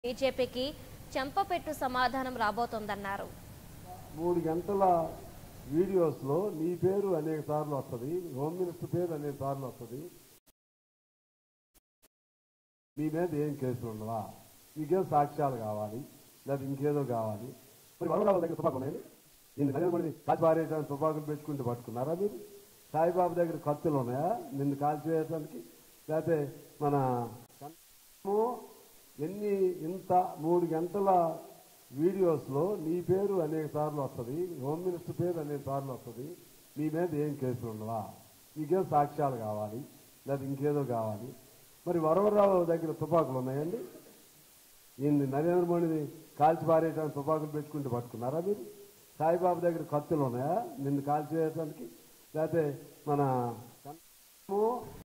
బీజేపీకి చెంపపెట్టు సమాధానం రాబోతోందన్నారు మూడు గంటల వీడియోస్లో నీ పేరు అనేక సార్లు వస్తుంది హోమ్ మినిస్టర్ పేరు అనేక సార్లు వస్తుంది నీ మీద ఏం కేసులు ఉండవా నీకేం సాక్ష్యాలు కావాలి లేదా ఇంకేదో కావాలి మరి వరవరావు దగ్గర తుపాకులు ఉన్నాయండి నిన్న నరేంద్ర మోడీ కాల్చి పారేయడానికి తుపాకులు పెట్టుకుంటూ పట్టుకున్నారా మీరు సాయిబాబు దగ్గర కత్తులు ఉన్నాయా నిన్ను కాల్చివేయడానికి లేకపోతే మన కన్నము ఎన్ని ఇంత మూడు గంటల వీడియోస్లో నీ పేరు అనేక సార్లు వస్తుంది హోమ్ మినిస్టర్ పేరు అనేక సార్లు వస్తుంది నీ మీద ఏం కేసులు ఉండవా నీకేం సాక్ష్యాలు కావాలి లేదా ఇంకేదో కావాలి మరి వరవరరావు దగ్గర తుపాకులు ఉన్నాయండి ఈయన్ని నరేంద్ర మోడీని కాల్చి పారేయడానికి తుపాకులు పెట్టుకుంటూ పట్టుకున్నారా మీరు సాయిబాబు దగ్గర కత్తులు ఉన్నాయా నిన్ను కాల్చివేయడానికి లేకపోతే మన కన్నము